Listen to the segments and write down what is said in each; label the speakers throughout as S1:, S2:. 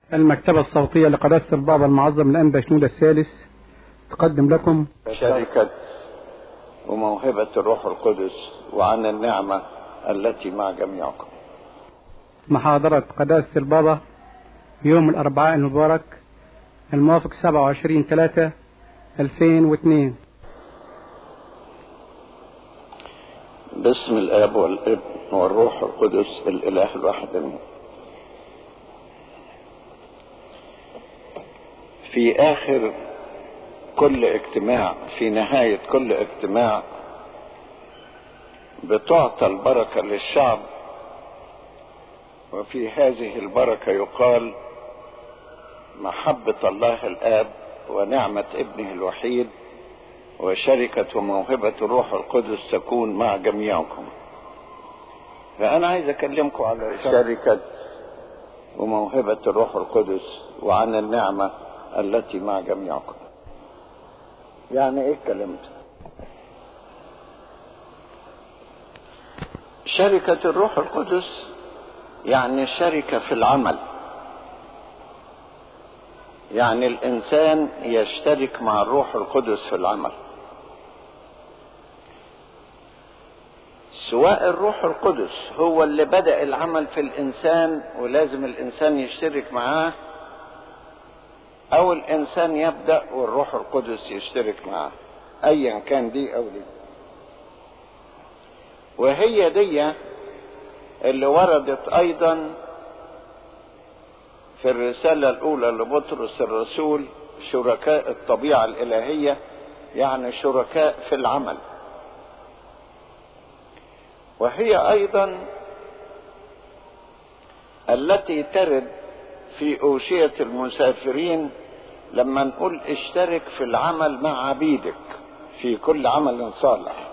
S1: المكتبة الصوتية لقداسة البابا المعظم الأنبا شنودة الثالث تقدم لكم
S2: شركة وموهبة الروح القدس وعن النعمة التي مع جميعكم
S1: محاضرة قداسة البابا يوم الأربعاء المبارك الموافق 27 3 2002
S2: باسم الاب والابن والروح القدس الاله الواحد امين في اخر كل اجتماع في نهايه كل اجتماع بتعطى البركه للشعب وفي هذه البركه يقال محبه الله الاب ونعمه ابنه الوحيد وشركة وموهبة الروح القدس تكون مع جميعكم فأنا عايز أكلمكم على شركة وموهبة الروح القدس وعن النعمة التي مع جميعكم يعني إيه الكلام ده شركة الروح القدس يعني شركة في العمل يعني الإنسان يشترك مع الروح القدس في العمل سواء الروح القدس هو اللي بدأ العمل في الإنسان ولازم الإنسان يشترك معاه أو الإنسان يبدأ والروح القدس يشترك معاه أيا كان دي أو دي وهي دي اللي وردت أيضا في الرسالة الأولى لبطرس الرسول شركاء الطبيعة الإلهية يعني شركاء في العمل وهي أيضا التي ترد في أوشية المسافرين لما نقول اشترك في العمل مع عبيدك في كل عمل صالح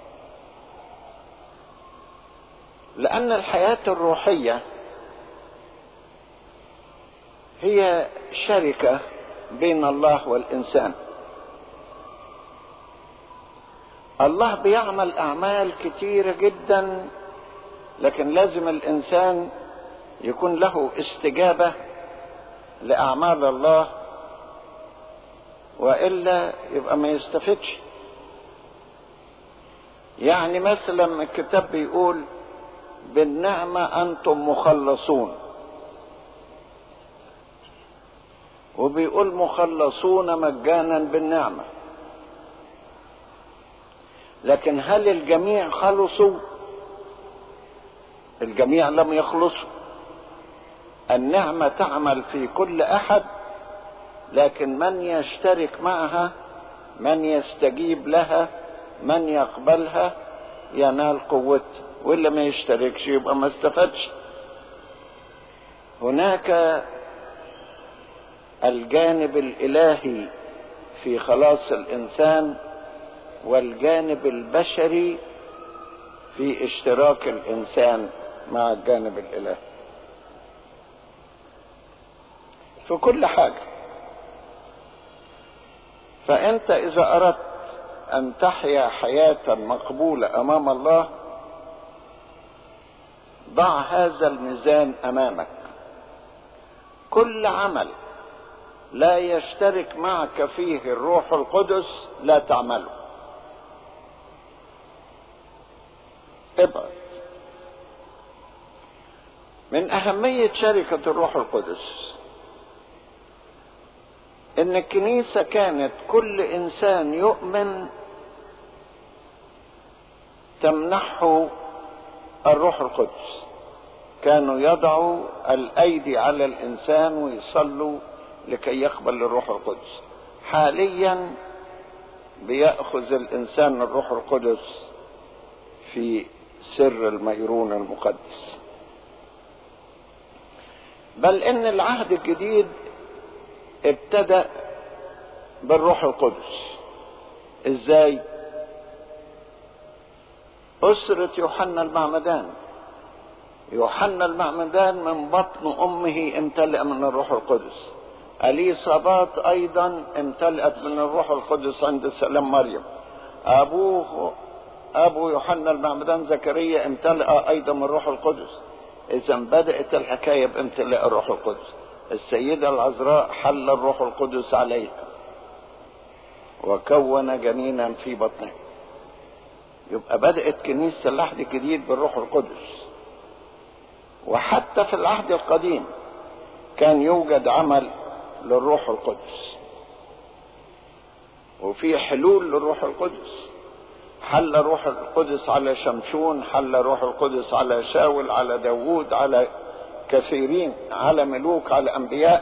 S2: لأن الحياة الروحية هي شركة بين الله والإنسان الله بيعمل أعمال كتيرة جدا لكن لازم الإنسان يكون له استجابة لأعمال الله وإلا يبقى ما يستفدش يعني مثلا الكتاب بيقول بالنعمة أنتم مخلصون وبيقول مخلصون مجانا بالنعمه لكن هل الجميع خلصوا الجميع لم يخلصوا النعمه تعمل في كل احد لكن من يشترك معها من يستجيب لها من يقبلها ينال قوتها واللي ما يشتركش يبقى ما استفادش هناك الجانب الالهي في خلاص الانسان والجانب البشري في اشتراك الانسان مع الجانب الالهي في كل حاجه فانت اذا اردت ان تحيا حياه مقبوله امام الله ضع هذا الميزان امامك كل عمل لا يشترك معك فيه الروح القدس لا تعمله ابعد من أهمية شركة الروح القدس إن الكنيسة كانت كل إنسان يؤمن تمنحه الروح القدس كانوا يضعوا الأيدي على الإنسان ويصلوا لكي يقبل الروح القدس حاليا بيأخذ الإنسان الروح القدس في سر الميرون المقدس بل ان العهد الجديد ابتدا بالروح القدس ازاي اسره يوحنا المعمدان يوحنا المعمدان من بطن امه امتلأ من الروح القدس اليصابات ايضا امتلأت من الروح القدس عند سلام مريم ابوه ابو يوحنا المعمدان زكريا امتلأ ايضا من الروح القدس اذا بدأت الحكاية بامتلاء الروح القدس السيدة العذراء حل الروح القدس عليها وكون جنينا في بطنها يبقى بدأت كنيسة العهد الجديد بالروح القدس وحتى في العهد القديم كان يوجد عمل للروح القدس وفي حلول للروح القدس حل روح القدس على شمشون حل روح القدس على شاول على داوود على كثيرين على ملوك على انبياء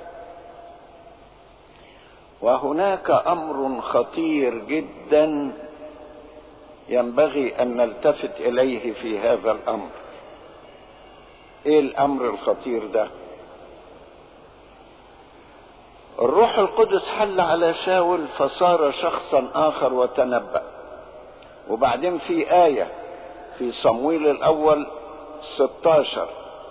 S2: وهناك امر خطير جدا ينبغي ان نلتفت اليه في هذا الامر ايه الامر الخطير ده الروح القدس حل على شاول فصار شخصا اخر وتنبأ وبعدين في آية في صمويل الأول 16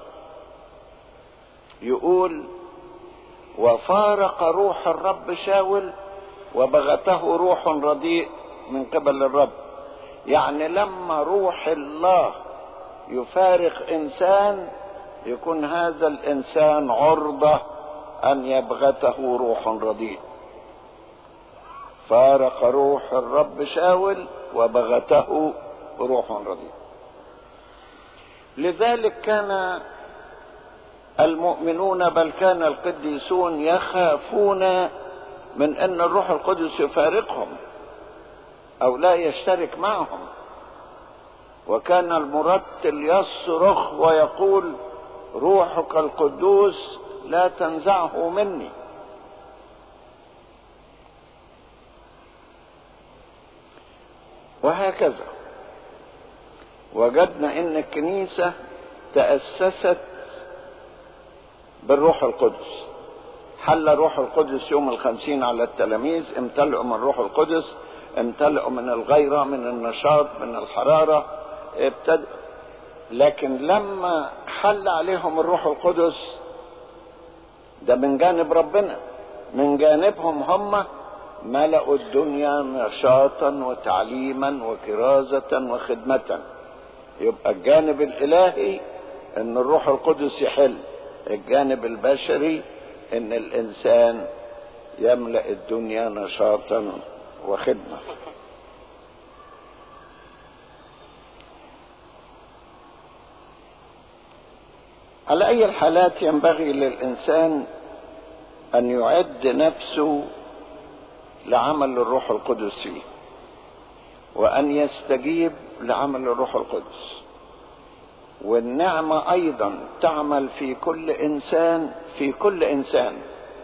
S2: يقول وفارق روح الرب شاول وبغته روح رديء من قبل الرب يعني لما روح الله يفارق انسان يكون هذا الانسان عرضه ان يبغته روح رديء فارق روح الرب شاول وبغته روح رديء لذلك كان المؤمنون بل كان القديسون يخافون من ان الروح القدس يفارقهم او لا يشترك معهم وكان المرتل يصرخ ويقول روحك القدوس لا تنزعه مني وهكذا وجدنا ان الكنيسه تاسست بالروح القدس حل روح القدس يوم الخمسين على التلاميذ امتلئوا من روح القدس امتلئوا من الغيرة من النشاط من الحرارة ابتدأ لكن لما حل عليهم الروح القدس ده من جانب ربنا من جانبهم هم ملأوا الدنيا نشاطا وتعليما وكرازة وخدمة يبقى الجانب الإلهي إن الروح القدس يحل الجانب البشري إن الإنسان يملأ الدنيا نشاطا وخدمة على أي الحالات ينبغي للإنسان أن يعد نفسه لعمل الروح القدس فيه وأن يستجيب لعمل الروح القدس والنعمة أيضا تعمل في كل إنسان في كل إنسان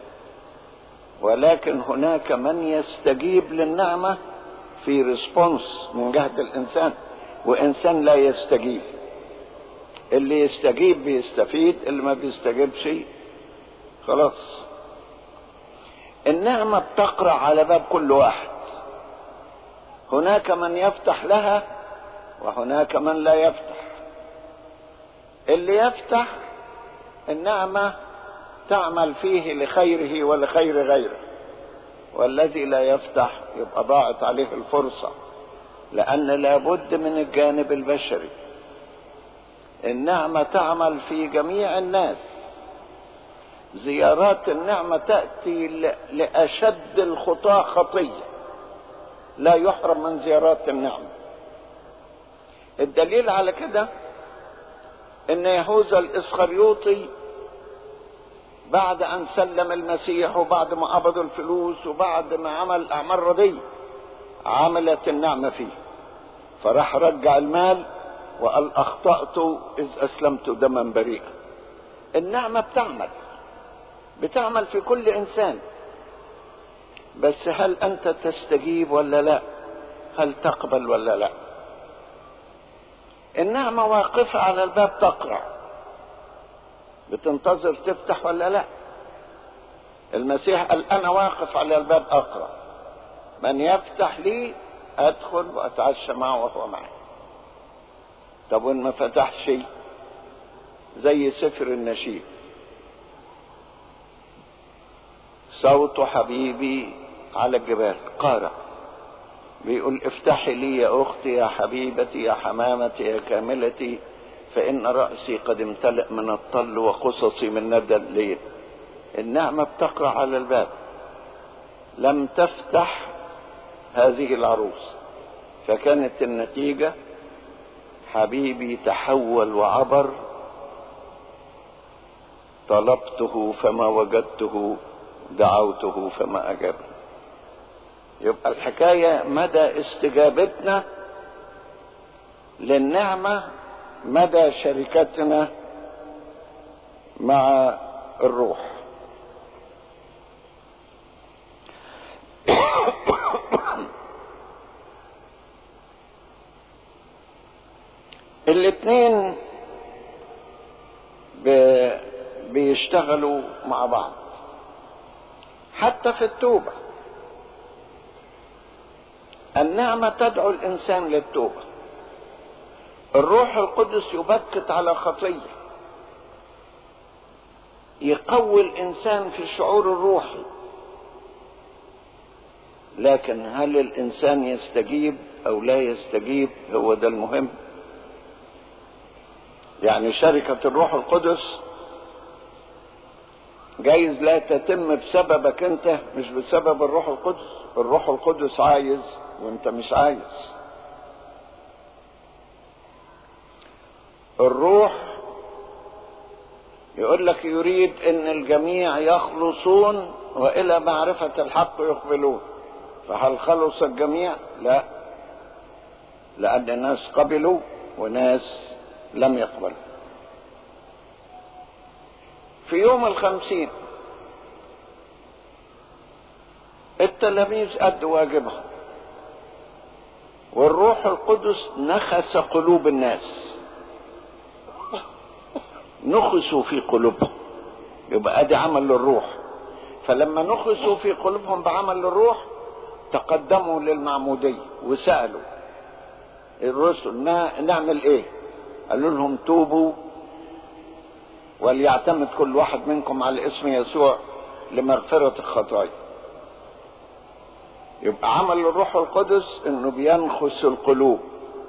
S2: ولكن هناك من يستجيب للنعمة في ريسبونس من جهة الإنسان وإنسان لا يستجيب اللي يستجيب بيستفيد اللي ما بيستجيبش خلاص النعمة بتقرأ على باب كل واحد هناك من يفتح لها وهناك من لا يفتح اللي يفتح النعمة تعمل فيه لخيره ولخير غيره والذي لا يفتح يبقى ضاعت عليه الفرصة لأن لابد من الجانب البشري النعمة تعمل في جميع الناس زيارات النعمة تأتي لأشد الخطاة خطية لا يحرم من زيارات النعمة الدليل على كده ان يهوذا الاسخريوطي بعد ان سلم المسيح وبعد ما قبضوا الفلوس وبعد ما عمل اعمال ردية عملت النعمة فيه فراح رجع المال وقال اخطأت اذ اسلمت دما بريئا النعمة بتعمل بتعمل في كل انسان بس هل انت تستجيب ولا لا هل تقبل ولا لا النعمة واقفة على الباب تقرع بتنتظر تفتح ولا لا المسيح قال انا واقف على الباب اقرا من يفتح لي ادخل واتعشى معه وهو معي طب وان ما فتحش زي سفر النشيد صوت حبيبي على الجبال قارئ بيقول افتحي لي يا اختي يا حبيبتي يا حمامتي يا كاملتي فان راسي قد امتلأ من الطل وقصصي من ندى الليل النعمة بتقرأ على الباب لم تفتح هذه العروس فكانت النتيجة حبيبي تحول وعبر طلبته فما وجدته دعوته فما أجابني يبقى الحكاية مدى استجابتنا للنعمة مدى شركتنا مع الروح الاثنين بيشتغلوا مع بعض حتى في التوبة النعمة تدعو الإنسان للتوبة الروح القدس يبكت على خطية يقوي الإنسان في الشعور الروحي لكن هل الإنسان يستجيب أو لا يستجيب هو ده المهم يعني شركة الروح القدس جايز لا تتم بسببك انت مش بسبب الروح القدس الروح القدس عايز وانت مش عايز الروح يقول لك يريد ان الجميع يخلصون والى معرفة الحق يقبلون فهل خلص الجميع لا لان ناس قبلوا وناس لم يقبل في يوم الخمسين التلاميذ أدوا واجبهم والروح القدس نخس قلوب الناس نخسوا في قلوبهم يبقى ادي عمل للروح فلما نخسوا في قلوبهم بعمل الروح تقدموا للمعمودية وسألوا الرسل نعمل ايه قالوا لهم توبوا وليعتمد كل واحد منكم على اسم يسوع لمغفرة الخطايا يبقى عمل الروح القدس انه بينخس القلوب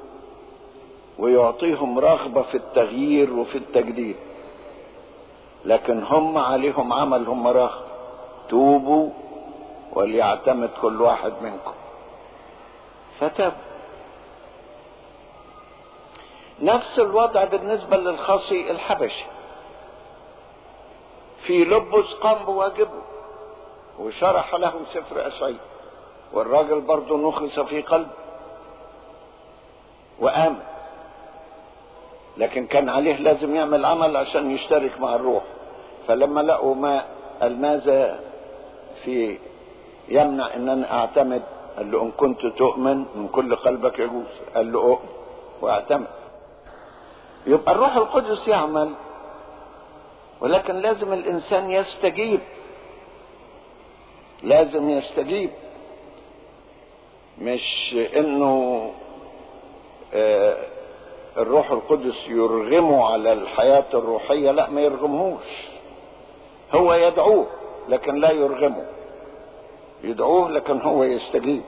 S2: ويعطيهم رغبة في التغيير وفي التجديد لكن هم عليهم عمل هم رغبة توبوا وليعتمد كل واحد منكم فتابوا نفس الوضع بالنسبة للخصي الحبشي في لبس قام بواجبه وشرح له سفر أسعيد والراجل برضه نخس في قلبه وآمن لكن كان عليه لازم يعمل عمل عشان يشترك مع الروح فلما لقوا ما الماذا في يمنع ان انا اعتمد قال له ان كنت تؤمن من كل قلبك يجوز قال له اؤمن واعتمد يبقى الروح القدس يعمل ولكن لازم الانسان يستجيب لازم يستجيب مش انه آه الروح القدس يرغمه على الحياة الروحية لا ما يرغمهوش هو يدعوه لكن لا يرغمه يدعوه لكن هو يستجيب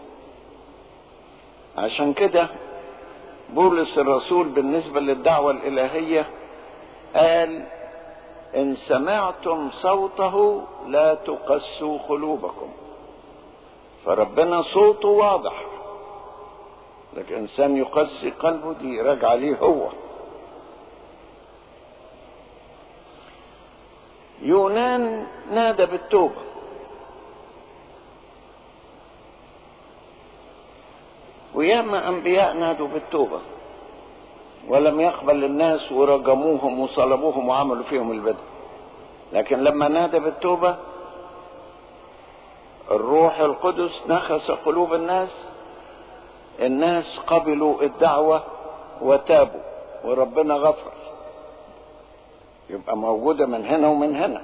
S2: عشان كده بولس الرسول بالنسبة للدعوة الإلهية قال إن سمعتم صوته لا تقسوا قلوبكم فربنا صوته واضح لكن إنسان يقسي قلبه دي راجع ليه هو يونان نادى بالتوبة وياما أنبياء نادوا بالتوبة ولم يقبل الناس ورجموهم وصلبوهم وعملوا فيهم البدء لكن لما نادى بالتوبة الروح القدس نخس قلوب الناس الناس قبلوا الدعوة وتابوا وربنا غفر يبقى موجودة من هنا ومن هنا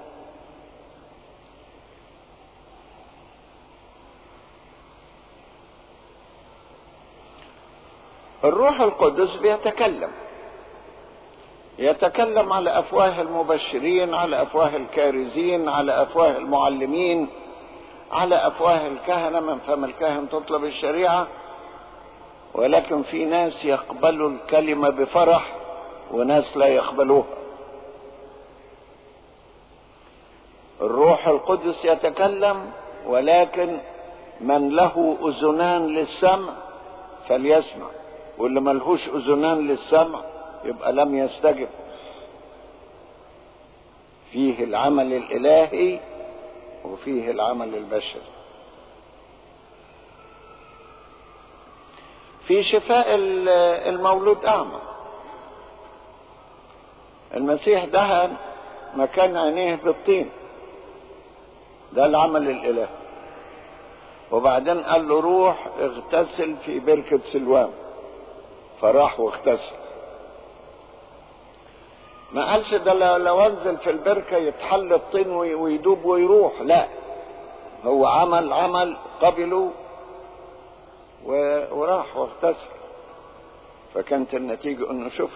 S2: الروح القدس بيتكلم يتكلم على افواه المبشرين على افواه الكارزين على افواه المعلمين على افواه الكهنه من فم الكاهن تطلب الشريعه ولكن في ناس يقبلوا الكلمه بفرح وناس لا يقبلوها الروح القدس يتكلم ولكن من له اذنان للسمع فليسمع واللي ملهوش اذنان للسمع يبقى لم يستجب فيه العمل الالهي وفيه العمل البشري في شفاء المولود اعمى المسيح دهن مكان عينيه بالطين ده العمل الالهي وبعدين قال له روح اغتسل في بركة سلوان فراح واغتسل ما قالش ده لو انزل في البركة يتحل الطين ويدوب ويروح لا هو عمل عمل قبله وراح واغتسل فكانت النتيجة انه شوف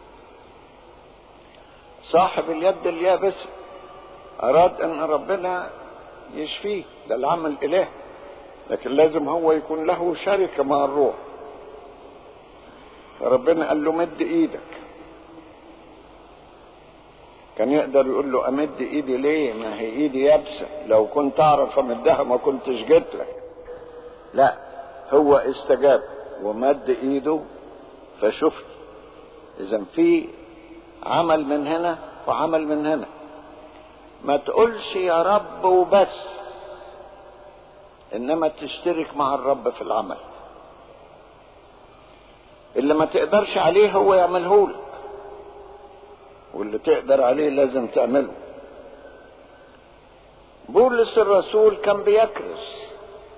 S2: صاحب اليد اليابسة اراد ان ربنا يشفيه ده العمل الالهي لكن لازم هو يكون له شركة مع الروح فربنا قال له مد ايدك كان يقدر يقول له امد ايدي ليه ما هي ايدي يابسة لو كنت اعرف امدها ما كنتش جيت لك لا هو استجاب ومد ايده فشفت اذا في عمل من هنا وعمل من هنا ما تقولش يا رب وبس انما تشترك مع الرب في العمل اللي ما تقدرش عليه هو يعمله لك واللي تقدر عليه لازم تعمله بولس الرسول كان بيكرس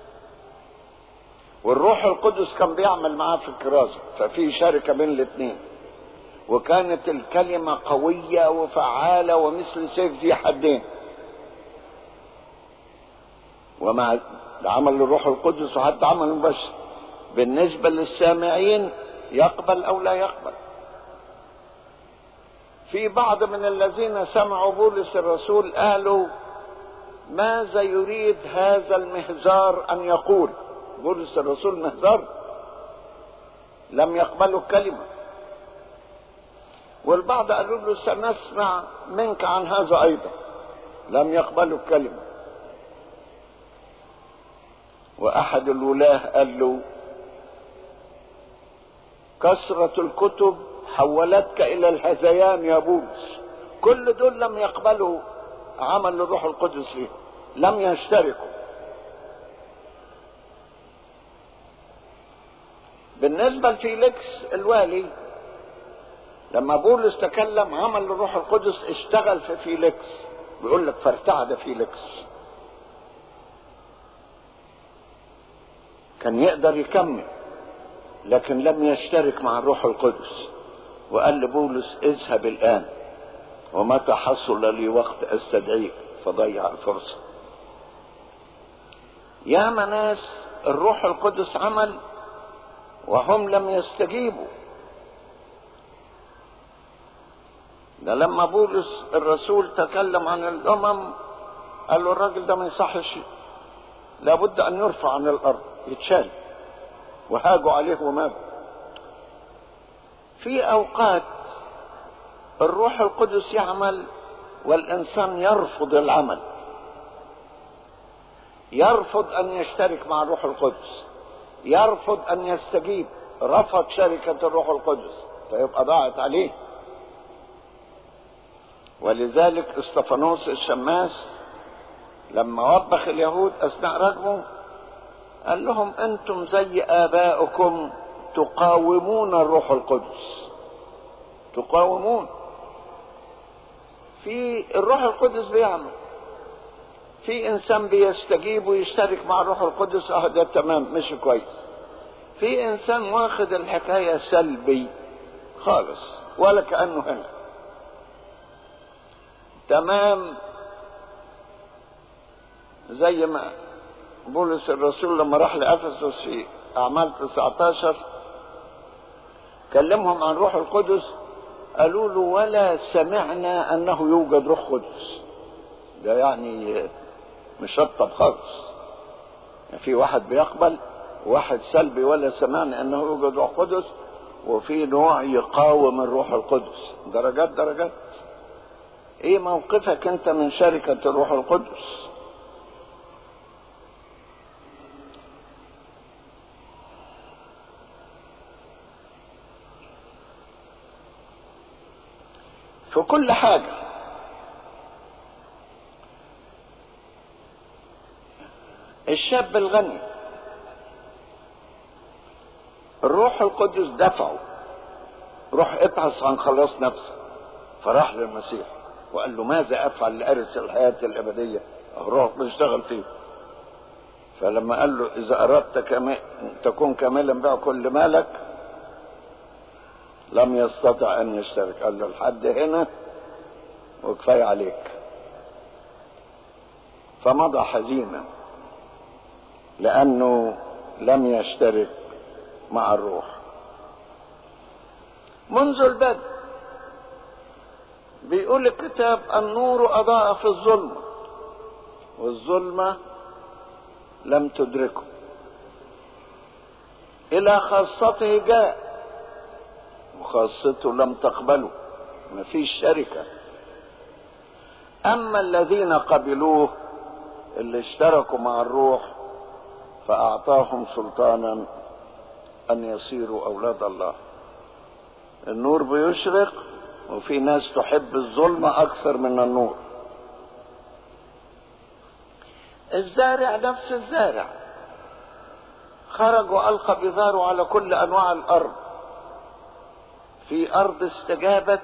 S2: والروح القدس كان بيعمل معاه في الكرازة ففي شركة بين الاثنين وكانت الكلمة قوية وفعالة ومثل سيف ذي حدين ومع عمل الروح القدس وحتى عمل مباشر بالنسبة للسامعين يقبل أو لا يقبل في بعض من الذين سمعوا بولس الرسول قالوا ماذا يريد هذا المهزار أن يقول بولس الرسول مهزار لم يقبلوا الكلمة والبعض قالوا له سنسمع منك عن هذا أيضا لم يقبلوا الكلمة وأحد الولاة قال له كثرة الكتب حولتك إلى الهذيان يا بولس كل دول لم يقبلوا عمل الروح القدس فيه لم يشتركوا بالنسبة لفيليكس الوالي لما بولس تكلم عمل الروح القدس اشتغل في فيليكس بيقول لك فارتعد فيليكس كان يقدر يكمل لكن لم يشترك مع الروح القدس وقال لبولس اذهب الآن ومتى حصل لي وقت استدعيك فضيع الفرصة يا ناس الروح القدس عمل وهم لم يستجيبوا ده لما بولس الرسول تكلم عن الامم قال له الراجل ده ما يصحش لابد ان يرفع عن الارض يتشال وهاجوا عليه وماتوا في اوقات الروح القدس يعمل والانسان يرفض العمل يرفض ان يشترك مع الروح القدس يرفض ان يستجيب رفض شركة الروح القدس فيبقى ضاعت عليه ولذلك استفانوس الشماس لما وبخ اليهود اثناء رجمه قال لهم انتم زي ابائكم تقاومون الروح القدس تقاومون في الروح القدس بيعمل في انسان بيستجيب ويشترك مع الروح القدس اه ده تمام مش كويس في انسان واخد الحكايه سلبي خالص ولا كانه هنا تمام زي ما بولس الرسول لما راح لافسس في اعمال 19 كلمهم عن روح القدس قالوا له ولا سمعنا انه يوجد روح قدس ده يعني مشطب خالص يعني في واحد بيقبل وواحد سلبي ولا سمعنا انه يوجد روح قدس وفي نوع يقاوم الروح القدس درجات درجات ايه موقفك انت من شركة الروح القدس في كل حاجة الشاب الغني الروح القدس دفعه روح ابحث عن خلاص نفسك فراح للمسيح وقال له ماذا افعل لارث الحياه الابديه روح اشتغل فيه فلما قال له اذا اردت كما تكون كاملا بيع كل مالك لم يستطع ان يشترك قال له لحد هنا وكفايه عليك فمضى حزينا لانه لم يشترك مع الروح منذ البدء بيقول الكتاب النور أضاء في الظلمة والظلمة لم تدركه إلى خاصته جاء وخاصته لم تقبله ما فيش شركة أما الذين قبلوه اللي اشتركوا مع الروح فأعطاهم سلطانا أن يصيروا أولاد الله النور بيشرق وفي ناس تحب الظلمة أكثر من النور الزارع نفس الزارع خرج وألقى بذاره على كل أنواع الأرض في أرض استجابت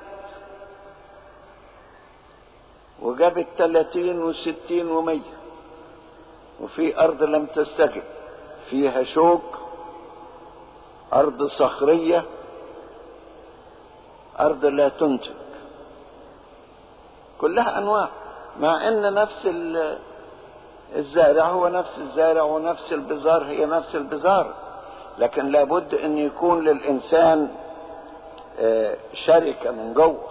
S2: وجابت ثلاثين وستين ومية وفي أرض لم تستجب فيها شوك أرض صخرية أرض لا تنتج كلها أنواع مع أن نفس الزارع هو نفس الزارع ونفس البزار هي نفس البزار لكن لابد أن يكون للإنسان شركة من جوه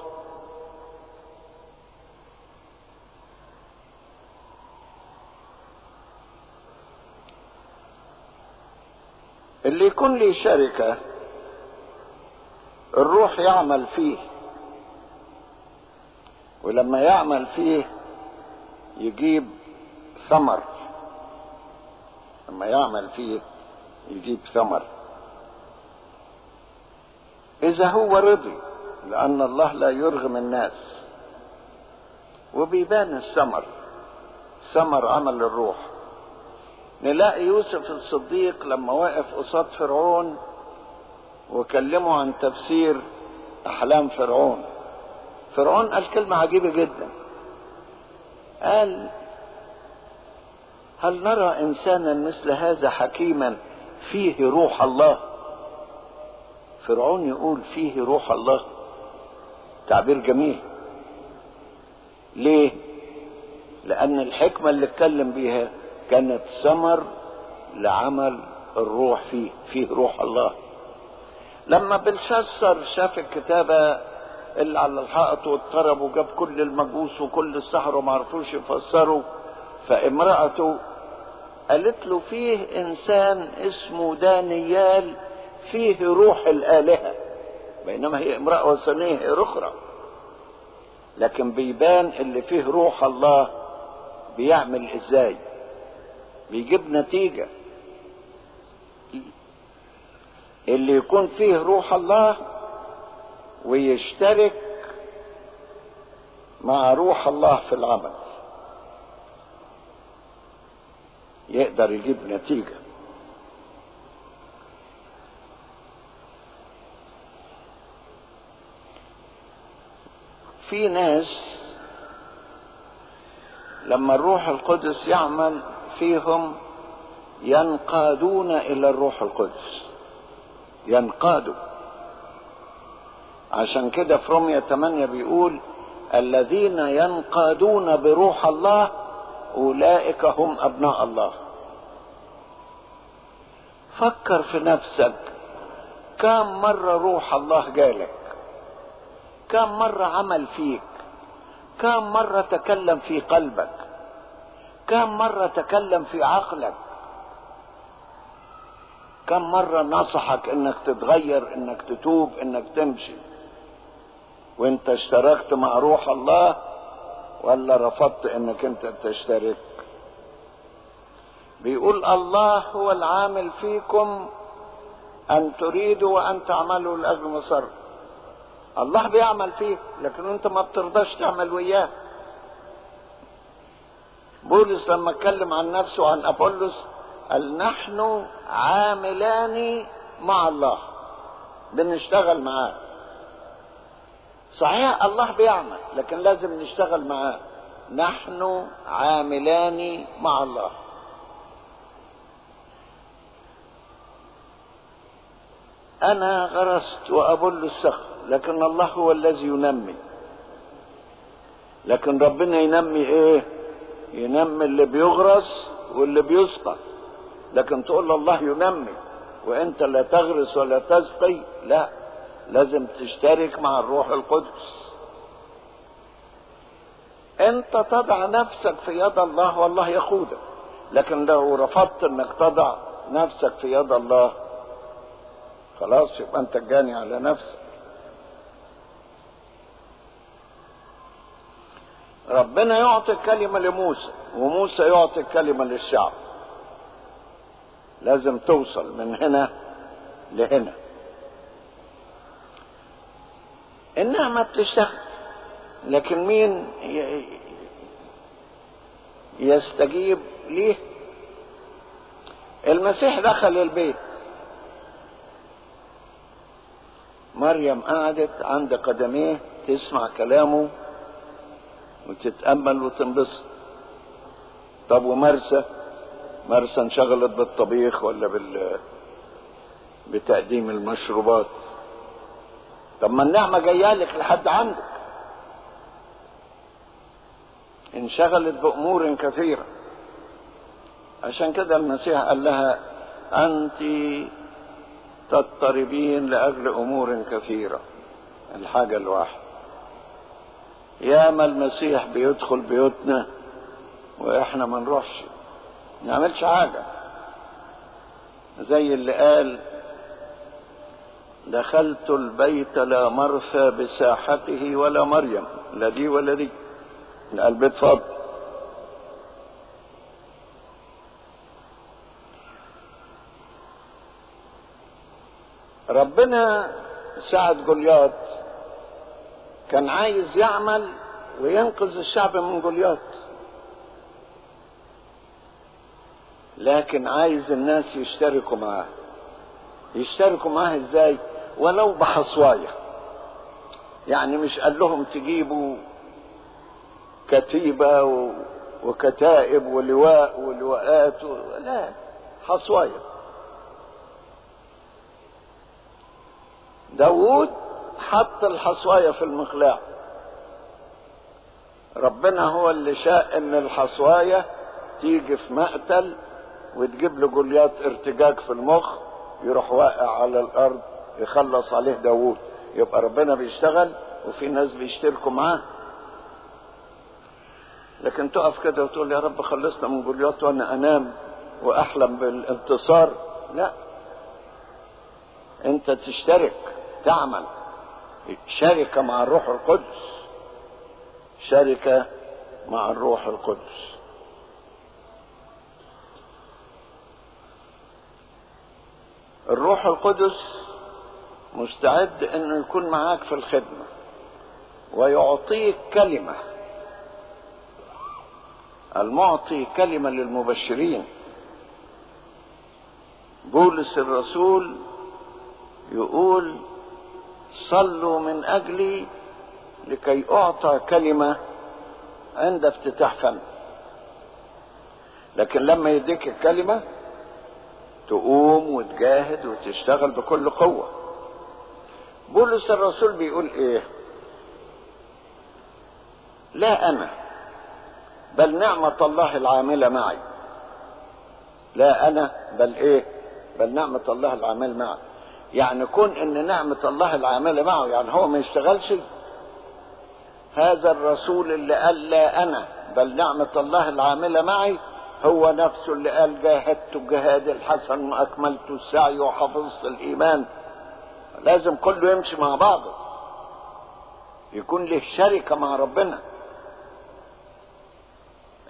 S2: اللي يكون لي شركة الروح يعمل فيه ولما يعمل فيه يجيب ثمر لما يعمل فيه يجيب ثمر إذا هو رضي لأن الله لا يرغم الناس وبيبان الثمر ثمر عمل الروح نلاقي يوسف الصديق لما وقف قصاد فرعون وكلمه عن تفسير احلام فرعون فرعون قال كلمه عجيبه جدا قال هل نرى انسانا مثل هذا حكيما فيه روح الله فرعون يقول فيه روح الله تعبير جميل ليه لان الحكمه اللي اتكلم بيها كانت ثمر لعمل الروح فيه فيه روح الله لما بلشسر شاف الكتابة اللي على الحائط واضطرب وجاب كل المجوس وكل السحر وما عرفوش يفسروا فامرأته قالت له فيه انسان اسمه دانيال فيه روح الآلهة بينما هي امرأة وثنية هي أخرى لكن بيبان اللي فيه روح الله بيعمل ازاي بيجيب نتيجة اللي يكون فيه روح الله ويشترك مع روح الله في العمل يقدر يجيب نتيجة في ناس لما الروح القدس يعمل فيهم ينقادون الى الروح القدس ينقادوا عشان كده في رومية 8 بيقول الذين ينقادون بروح الله اولئك هم ابناء الله فكر في نفسك كم مرة روح الله جالك كم مرة عمل فيك كم مرة تكلم في قلبك كم مرة تكلم في عقلك كم مرة نصحك انك تتغير انك تتوب انك تمشي وانت اشتركت مع روح الله ولا رفضت انك انت تشترك بيقول الله هو العامل فيكم ان تريدوا وان تعملوا لاجل مصر الله بيعمل فيك لكن انت ما بترضاش تعمل وياه بولس لما اتكلم عن نفسه عن ابولس قال نحن عاملان مع الله بنشتغل معاه صحيح الله بيعمل لكن لازم نشتغل معاه نحن عاملان مع الله انا غرست وابل السخر لكن الله هو الذي ينمي لكن ربنا ينمي ايه ينمي اللي بيغرس واللي بيسقى لكن تقول الله ينمي وانت لا تغرس ولا تسقي لا لازم تشترك مع الروح القدس انت تضع نفسك في يد الله والله يقودك لكن لو رفضت انك تضع نفسك في يد الله خلاص يبقى انت جاني على نفسك ربنا يعطي الكلمة لموسى وموسى يعطي الكلمة للشعب لازم توصل من هنا لهنا النعمة بتشتغل لكن مين يستجيب ليه المسيح دخل البيت مريم قعدت عند قدميه تسمع كلامه وتتأمل وتنبسط طب ومرسى مرسى انشغلت بالطبيخ ولا بال بتقديم المشروبات طب ما النعمة جاية لك لحد عندك انشغلت بأمور كثيرة عشان كده المسيح قال لها أنت تضطربين لأجل أمور كثيرة الحاجة الواحدة ياما المسيح بيدخل بيوتنا واحنا ما نروحش ما نعملش حاجة زي اللي قال دخلت البيت لا مرثى بساحته ولا مريم لا دي ولا دي البيت فاضي ربنا ساعد جولياط كان عايز يعمل وينقذ الشعب من جولياط لكن عايز الناس يشتركوا معاه يشتركوا معاه ازاي ولو بحصوايه يعني مش قال لهم تجيبوا كتيبة وكتائب ولواء ولواءات و... لا حصوايه داوود حط الحصوايه في المقلاع ربنا هو اللي شاء ان الحصوايه تيجي في مقتل وتجيب له جوليات ارتجاج في المخ يروح واقع على الارض يخلص عليه داوود يبقى ربنا بيشتغل وفي ناس بيشتركوا معاه لكن تقف كده وتقول يا رب خلصنا من جوليات وانا انام واحلم بالانتصار لا انت تشترك تعمل شركة مع الروح القدس شركة مع الروح القدس الروح القدس مستعد انه يكون معاك في الخدمة ويعطيك كلمة المعطي كلمة للمبشرين بولس الرسول يقول صلوا من اجلي لكي اعطى كلمه عند افتتاح فم لكن لما يديك الكلمه تقوم وتجاهد وتشتغل بكل قوه بولس الرسول بيقول ايه لا انا بل نعمه الله العامله معي لا انا بل ايه بل نعمه الله العامله معي يعني كون ان نعمة الله العاملة معه يعني هو ما يشتغلش هذا الرسول اللي قال لا انا بل نعمة الله العاملة معي هو نفسه اللي قال جاهدت الجهاد الحسن واكملت السعي وحفظت الايمان لازم كله يمشي مع بعضه يكون له شركة مع ربنا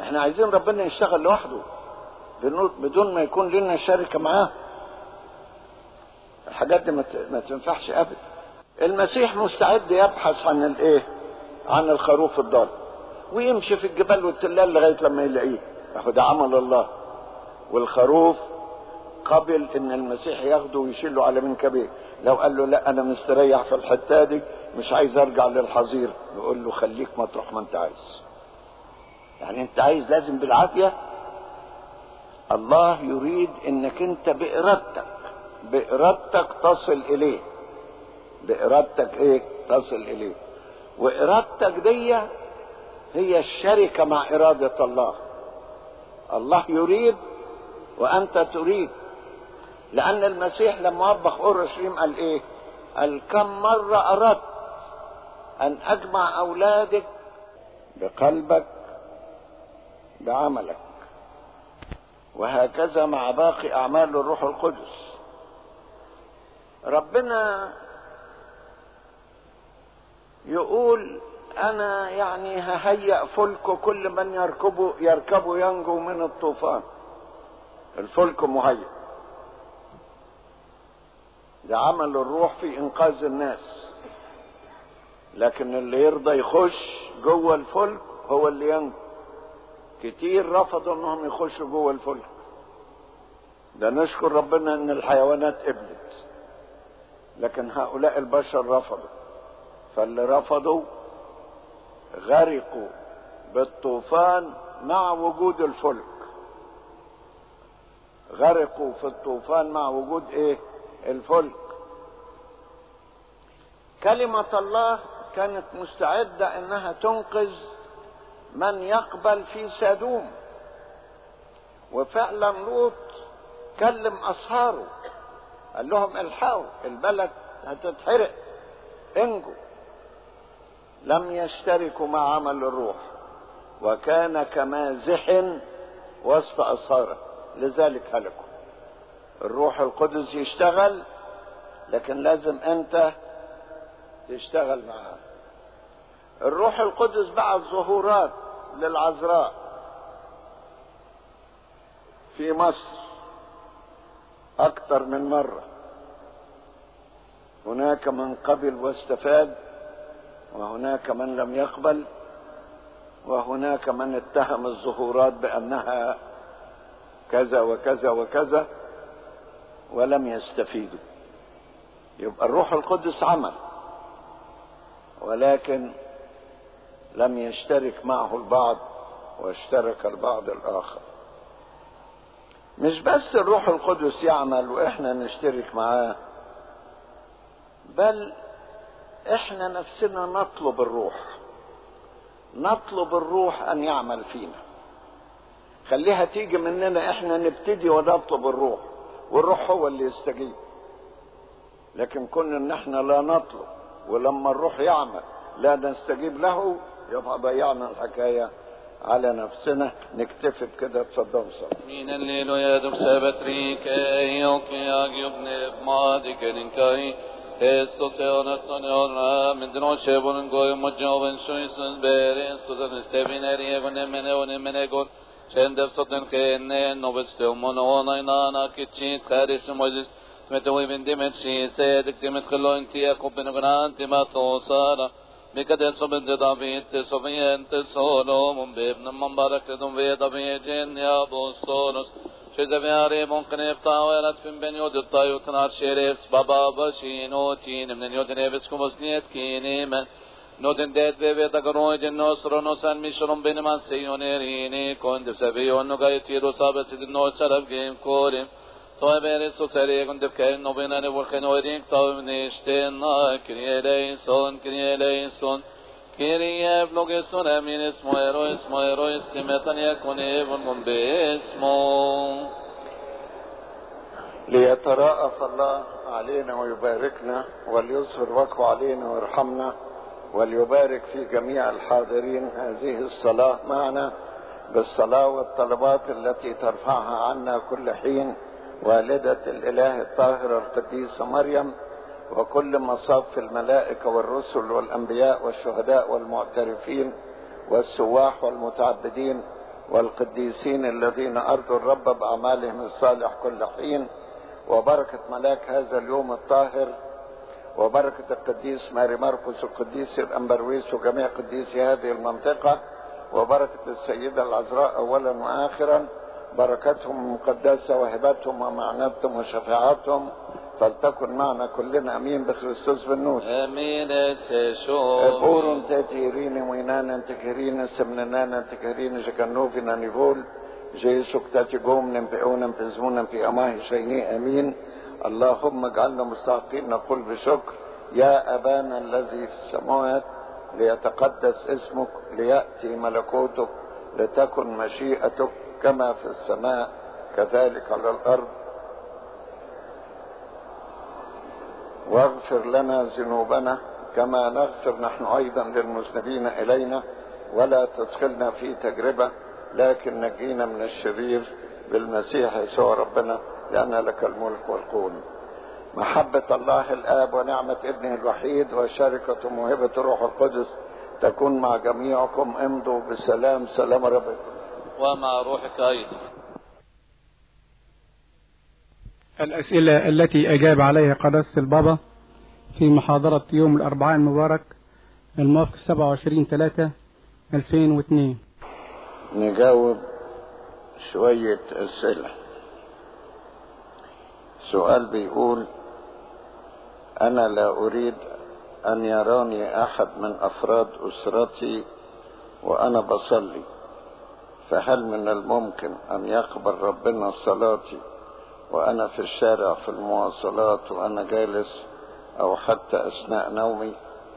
S2: احنا عايزين ربنا يشتغل لوحده بدون ما يكون لنا شركة معاه الحاجات دي ما تنفعش ابدا المسيح مستعد يبحث عن الايه عن الخروف الضال ويمشي في الجبال والتلال لغايه لما يلاقيه اهو ده عمل الله والخروف قبل ان المسيح ياخده ويشيله على منكبيه لو قال له لا انا مستريح في الحته دي مش عايز ارجع للحظير يقول له خليك مطرح ما انت عايز يعني انت عايز لازم بالعافيه الله يريد انك انت بارادتك بارادتك تصل اليه بارادتك ايه تصل اليه وارادتك دي هي الشركه مع اراده الله الله يريد وانت تريد لان المسيح لما وبخ اورشليم قال ايه قال كم مره اردت ان اجمع اولادك بقلبك بعملك وهكذا مع باقي اعمال الروح القدس ربنا يقول انا يعني ههيأ فلك كل من يركبه يركبه ينجو من الطوفان الفلك مهيأ ده عمل الروح في انقاذ الناس لكن اللي يرضى يخش جوه الفلك هو اللي ينجو كتير رفضوا انهم يخشوا جوه الفلك ده نشكر ربنا ان الحيوانات قبلت لكن هؤلاء البشر رفضوا فاللي رفضوا غرقوا بالطوفان مع وجود الفلك غرقوا في الطوفان مع وجود ايه الفلك كلمة الله كانت مستعدة انها تنقذ من يقبل في سادوم وفعلا لوط كلم اصهاره قال لهم الحقوا البلد هتتحرق انجوا لم يشتركوا مع عمل الروح وكان كمازح وسط أصهاره لذلك هلكوا الروح القدس يشتغل لكن لازم أنت تشتغل معاه الروح القدس بعت ظهورات للعذراء في مصر أكثر من مرة هناك من قبل واستفاد وهناك من لم يقبل وهناك من اتهم الظهورات بانها كذا وكذا وكذا ولم يستفيدوا يبقى الروح القدس عمل ولكن لم يشترك معه البعض واشترك البعض الاخر مش بس الروح القدس يعمل واحنا نشترك معاه بل احنا نفسنا نطلب الروح نطلب الروح ان يعمل فينا خليها تيجي مننا احنا نبتدي ونطلب الروح والروح هو اللي يستجيب لكن كنا ان احنا لا نطلب ولما الروح يعمل لا نستجيب له يبقى ضيعنا الحكايه على نفسنا نكتفي بكده اتفضلوا صلوا
S3: من الليل يدك سبتريك ايوك يا جبن بمادك لنكاي Kristus är nästan göra, men den har kävon går mot joven sjösen bären, så den stävin är egon men egon men egon. Kände så den skene, något stum och nåna inana kitchit, kärri som Moses, som ett ovin dimet si, sädik dimet kallon till Jakob en gran till Matosara. Mycket det som inte David, det som inte Solomon, bebna man barakte de veda vegen, ja, bostonos. شده بیاری ممکن افتا ویلت فین بین یود الطایو تنار شریفس بابا باشینو تین من یود نیبس کموس نیت کینی من نودن دید به ویدا گروه جن نصر نصن میشرم بین من سیونیرینی کند سبیون نگای تیرو سابه سید نو شرف گیم کوریم تو بری سو سری کند کن نو بینانی ورخن ورین تو نشتن کریه لیسون کریه لیسون Kyrie eblogison amin اسمو ero اسمو ero استمتن يكون ابن باسمه
S2: ليتراءف الله علينا ويباركنا وليظهر وجهه علينا ويرحمنا وليبارك في جميع الحاضرين هذه الصلاة معنا بالصلاة والطلبات التي ترفعها عنا كل حين والدة الإله الطاهرة القديسة مريم وكل مصاف الملائكة والرسل والأنبياء والشهداء والمعترفين والسواح والمتعبدين والقديسين الذين أرضوا الرب بأعمالهم الصالح كل حين وبركة ملاك هذا اليوم الطاهر وبركة القديس ماري مرقس والقديس الأمبرويس وجميع قديسي هذه المنطقة وبركة السيدة العذراء أولا وآخرا بركتهم المقدسة وهبتهم ومعنتهم وشفاعتهم فلتكن معنا كلنا أمين بخريستوس بالنور
S3: امين سشو
S2: بور تاتيرين وينانا تكهرين سمنانا تكهرين جكنوفنا نيفول جيسو كتاتي قوم نمبئونا نمبزمونا في أماه شيني أمين اللهم اجعلنا مستحقين نقول بشكر يا أبانا الذي في السماوات ليتقدس اسمك ليأتي ملكوتك لتكن مشيئتك كما في السماء كذلك على الأرض واغفر لنا ذنوبنا كما نغفر نحن أيضا للمذنبين إلينا ولا تدخلنا في تجربة لكن نجينا من الشرير بالمسيح يسوع ربنا لأن لك الملك والقوة محبة الله الآب ونعمة ابنه الوحيد وشركة موهبة الروح القدس تكون مع جميعكم امضوا بسلام سلام ربكم
S3: ومع روحك ايضا
S1: الأسئلة التي أجاب عليها قداسة البابا في محاضرة يوم الأربعاء المبارك الموافق 27 3 2002
S2: نجاوب شوية أسئلة سؤال بيقول أنا لا أريد أن يراني أحد من أفراد أسرتي وأنا بصلي فهل من الممكن أن يقبل ربنا صلاتي وأنا في الشارع في المواصلات وأنا جالس أو حتى أثناء نومي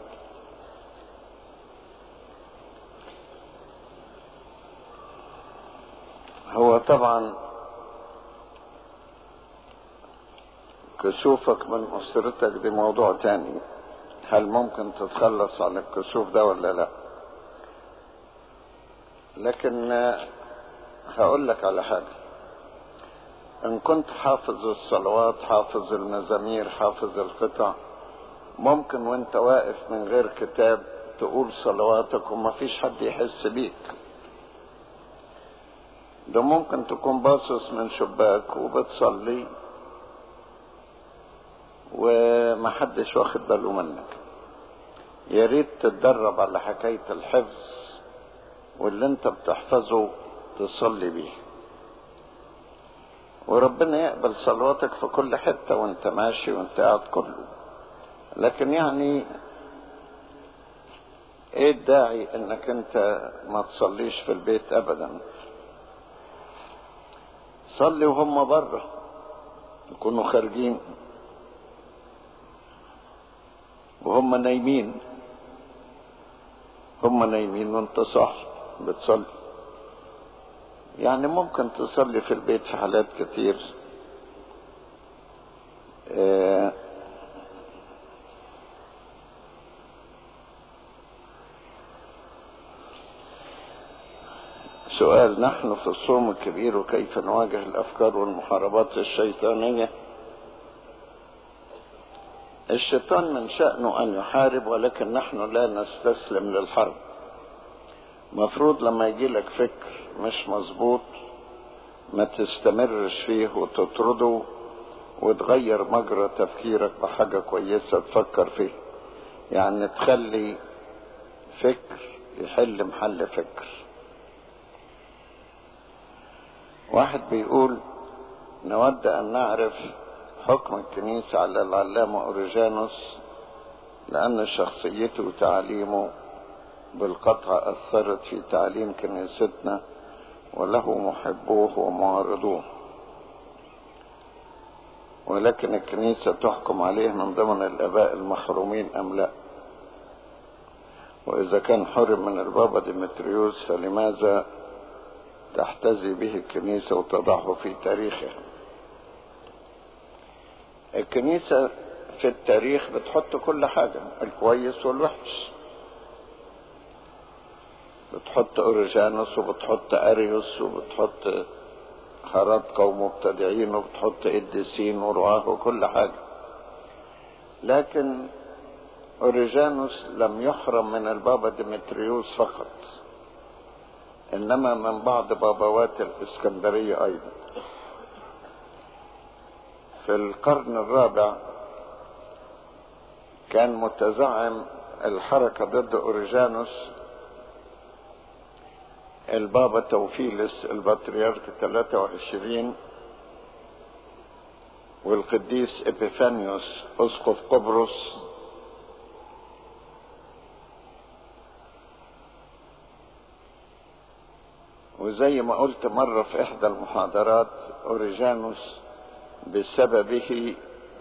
S2: هو طبعا كسوفك من أسرتك دي موضوع تاني هل ممكن تتخلص عن الكسوف ده ولا لا لكن هقول لك على حاجة إن كنت حافظ الصلوات حافظ المزامير حافظ القطع ممكن وانت واقف من غير كتاب تقول صلواتك وما فيش حد يحس بيك ده ممكن تكون باصص من شباك وبتصلي ومحدش واخد باله منك يا ريت تتدرب على حكاية الحفظ واللي انت بتحفظه تصلي بيه وربنا يقبل صلواتك في كل حتة وانت ماشي وانت قاعد كله لكن يعني ايه الداعي انك انت ما تصليش في البيت ابدا صلي وهم بره يكونوا خارجين وهم نايمين هم نايمين وانت صح بتصلي يعني ممكن تصلي في البيت في حالات كتير آه سؤال نحن في الصوم الكبير وكيف نواجه الأفكار والمحاربات الشيطانية الشيطان من شأنه أن يحارب ولكن نحن لا نستسلم للحرب مفروض لما يجي لك فكر مش مظبوط ما تستمرش فيه وتطرده وتغير مجرى تفكيرك بحاجة كويسة تفكر فيه يعني تخلي فكر يحل محل فكر واحد بيقول نود أن نعرف حكم الكنيسة على العلامة أوريجانوس لأن شخصيته وتعليمه بالقطع أثرت في تعليم كنيستنا وله محبوه ومعارضوه ولكن الكنيسة تحكم عليه من ضمن الآباء المحرومين أم لا وإذا كان حرم من البابا ديمتريوس فلماذا تحتذي به الكنيسة وتضعه في تاريخها الكنيسة في التاريخ بتحط كل حاجة الكويس والوحش بتحط اوريجانوس وبتحط اريوس وبتحط هرطقة ومبتدعين وبتحط قديسين ورعاه وكل حاجة لكن اوريجانوس لم يحرم من البابا ديمتريوس فقط إنما من بعض بابوات الإسكندرية أيضا في القرن الرابع كان متزعم الحركة ضد أوريجانوس البابا توفيلس البطريرك 23 والقديس إبيفانيوس أسقف قبرص وزي ما قلت مرة في إحدى المحاضرات أوريجانوس بسببه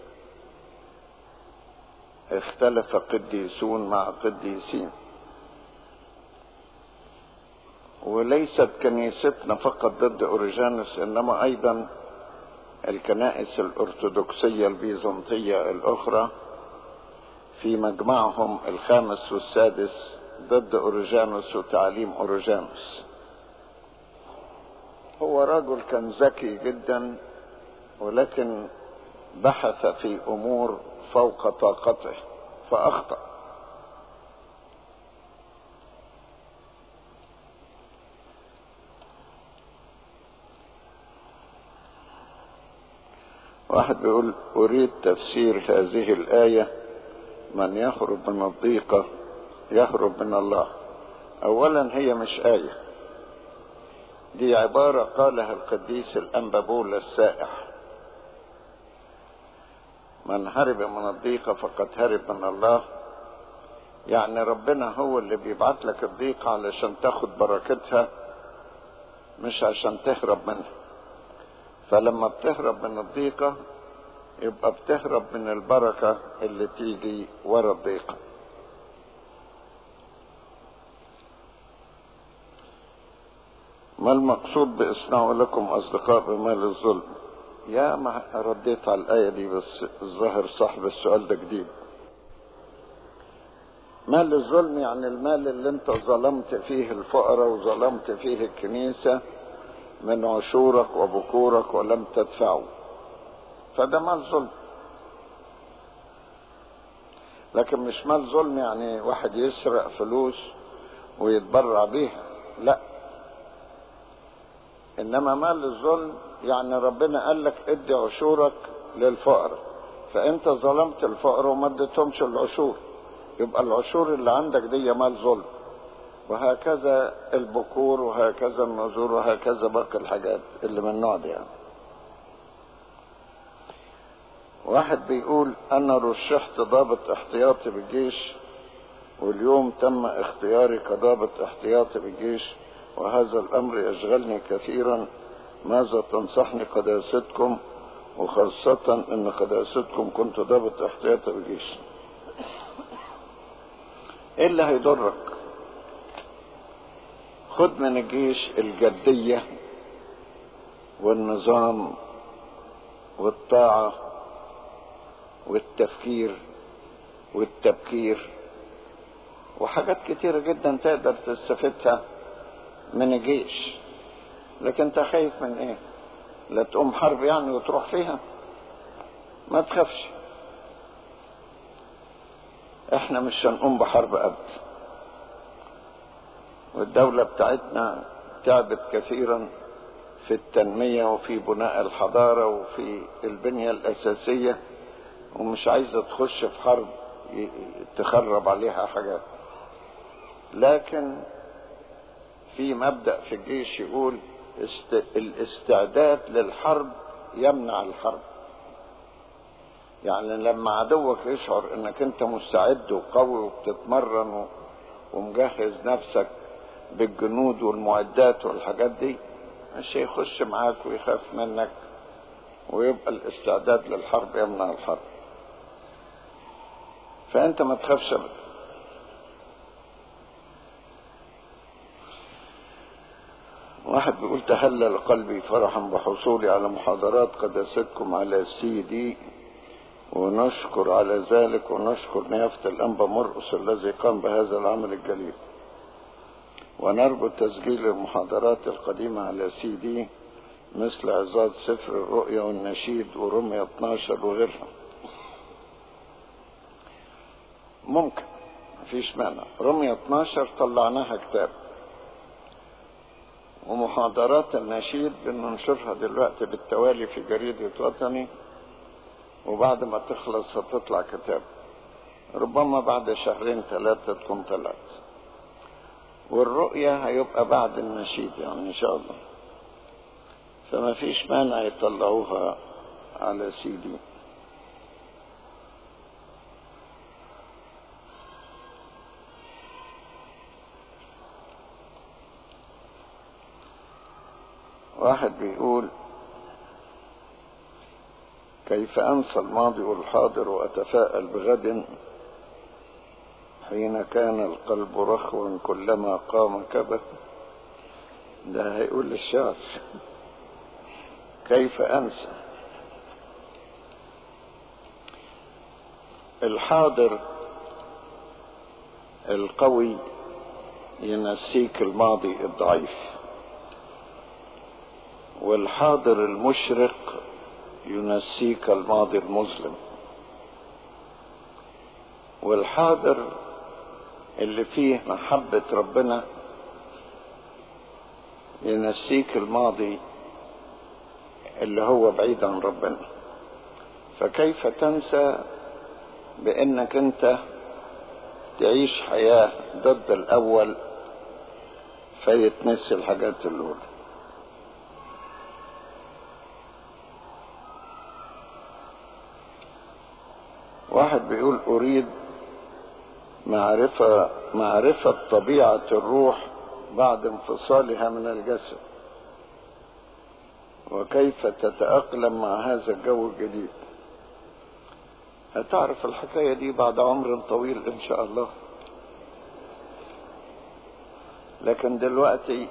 S2: اختلف قديسون مع قديسين وليست كنيستنا فقط ضد أوريجانوس إنما أيضا الكنائس الأرثوذكسية البيزنطية الأخرى في مجمعهم الخامس والسادس ضد أوريجانوس وتعليم أوريجانوس هو رجل كان ذكي جدا ولكن بحث في امور فوق طاقته فاخطا واحد بيقول اريد تفسير هذه الايه من يهرب من الضيقه يهرب من الله اولا هي مش ايه دي عبارة قالها القديس الأنبابول السائح من هرب من الضيقة فقد هرب من الله يعني ربنا هو اللي بيبعت لك الضيقة علشان تاخد بركتها مش عشان تهرب منها فلما بتهرب من الضيقة يبقى بتهرب من البركة اللي تيجي ورا الضيقة ما المقصود بإصنعوا لكم أصدقاء بمال الظلم يا ما رديت على الآية دي بس الظاهر صاحب السؤال ده جديد مال الظلم يعني المال اللي انت ظلمت فيه الفقراء وظلمت فيه الكنيسة من عشورك وبكورك ولم تدفعه فده مال ظلم لكن مش مال ظلم يعني واحد يسرق فلوس ويتبرع بيها لا انما مال الظلم يعني ربنا قال لك ادي عشورك للفقراء فانت ظلمت الفقراء وما اديتهمش العشور يبقى العشور اللي عندك دي مال ظلم وهكذا البكور وهكذا النذور وهكذا باقي الحاجات اللي من النوع دي يعني. واحد بيقول انا رشحت ضابط احتياطي بالجيش واليوم تم اختياري كضابط احتياطي بالجيش وهذا الأمر يشغلني كثيرا ماذا تنصحني قداستكم وخاصة أن قداستكم كنت ضابط احتياطي بالجيش إيه اللي هيضرك خد من الجيش الجدية والنظام والطاعة والتفكير والتبكير وحاجات كتيرة جدا تقدر تستفيدها من الجيش لكن انت خايف من ايه لا تقوم حرب يعني وتروح فيها ما تخافش احنا مش هنقوم بحرب ابدا والدولة بتاعتنا تعبت كثيرا في التنمية وفي بناء الحضارة وفي البنية الأساسية ومش عايزة تخش في حرب تخرب عليها حاجات لكن في مبدأ في الجيش يقول است... الاستعداد للحرب يمنع الحرب يعني لما عدوك يشعر انك انت مستعد وقوي وبتتمرن و... ومجهز نفسك بالجنود والمعدات والحاجات دي مش هيخش معاك ويخاف منك ويبقى الاستعداد للحرب يمنع الحرب فانت ما تخافش ابدا واحد بيقول تهلل قلبي فرحا بحصولي على محاضرات قداستكم على سي دي ونشكر على ذلك ونشكر نيافة الأنبا مرقس الذي قام بهذا العمل الجليل ونرجو تسجيل المحاضرات القديمة على سي دي مثل عظات سفر الرؤيا والنشيد ورمية 12 وغيرها ممكن مفيش مانع رمية 12 طلعناها كتاب ومحاضرات النشيد بننشرها دلوقتي بالتوالي في جريدة وطني وبعد ما تخلص هتطلع كتاب ربما بعد شهرين ثلاثة تكون طلعت والرؤية هيبقى بعد النشيد يعني إن شاء الله فما فيش مانع يطلعوها على سي دي واحد بيقول كيف أنسى الماضي والحاضر وأتفاءل بغد حين كان القلب رخوا كلما قام كبت ده هيقول الشعر كيف أنسى الحاضر القوي ينسيك الماضي الضعيف والحاضر المشرق ينسيك الماضي المظلم والحاضر اللي فيه محبة ربنا ينسيك الماضي اللي هو بعيد عن ربنا فكيف تنسى بانك انت تعيش حياة ضد الاول فيتنسي الحاجات الاولى واحد بيقول اريد معرفة معرفة طبيعة الروح بعد انفصالها من الجسد وكيف تتأقلم مع هذا الجو الجديد هتعرف الحكاية دي بعد عمر طويل إن شاء الله لكن دلوقتي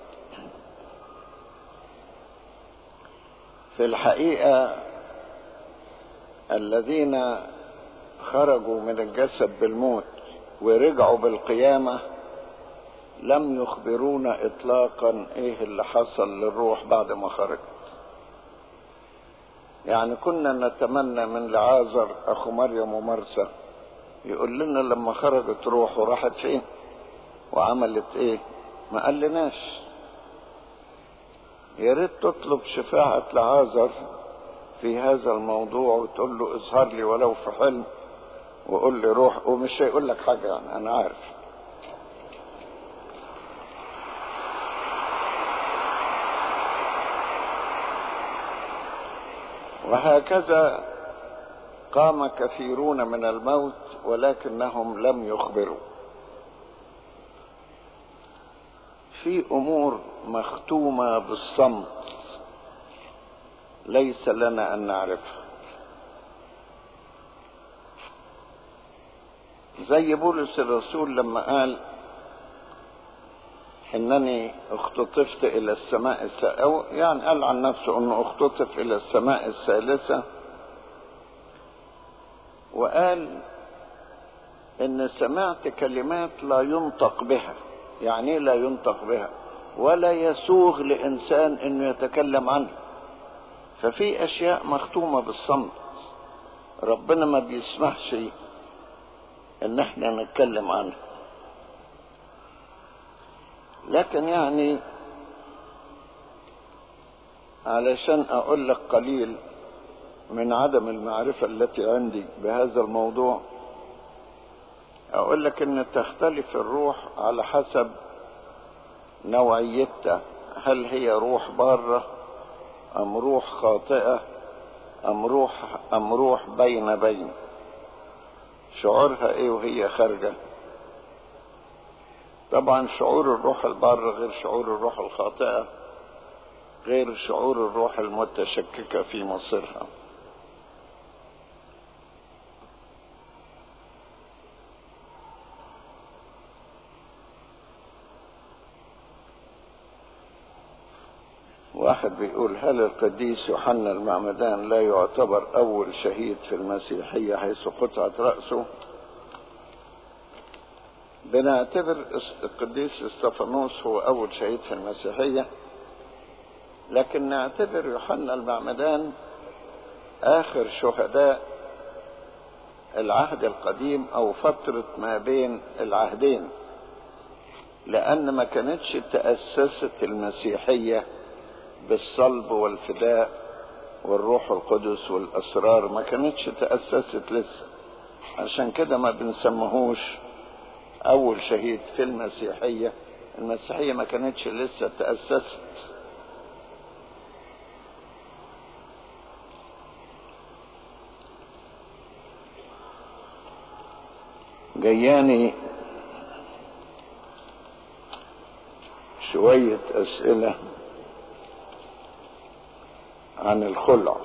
S2: في الحقيقة الذين خرجوا من الجسد بالموت ورجعوا بالقيامة لم يخبرونا اطلاقا ايه اللي حصل للروح بعد ما خرجت يعني كنا نتمنى من لعازر اخو مريم ومرسى يقول لنا لما خرجت روحه راحت فين وعملت ايه ما قالناش يا ريت تطلب شفاعة لعازر في هذا الموضوع وتقول له اظهر لي ولو في حلم وقول لي روح ومش هيقول لك حاجة يعني انا عارف وهكذا قام كثيرون من الموت ولكنهم لم يخبروا في امور مختومه بالصمت ليس لنا ان نعرفها زي بولس الرسول لما قال انني اختطفت الى السماء السادسة او يعني قال عن نفسه انه اختطف الى السماء الثالثة وقال ان سمعت كلمات لا ينطق بها يعني ايه لا ينطق بها ولا يسوغ لانسان انه يتكلم عنها ففي اشياء مختومة بالصمت ربنا ما بيسمحش ان احنا نتكلم عنها لكن يعني علشان اقول لك قليل من عدم المعرفة التي عندي بهذا الموضوع اقول لك ان تختلف الروح على حسب نوعيتها هل هي روح بارة ام روح خاطئة ام روح ام روح بين بين شعورها ايه وهي خارجه طبعا شعور الروح البارة غير شعور الروح الخاطئة غير شعور الروح المتشككة في مصيرها واحد بيقول هل القديس يوحنا المعمدان لا يعتبر أول شهيد في المسيحية حيث قطعت رأسه بنعتبر القديس استفانوس هو أول شهيد في المسيحية لكن نعتبر يوحنا المعمدان آخر شهداء العهد القديم أو فترة ما بين العهدين لأن ما كانتش تأسست المسيحية بالصلب والفداء والروح القدس والأسرار ما كانتش تأسست لسه عشان كده ما بنسمهوش أول شهيد في المسيحية المسيحية ما كانتش لسه تأسست جياني شوية أسئلة عن الخلع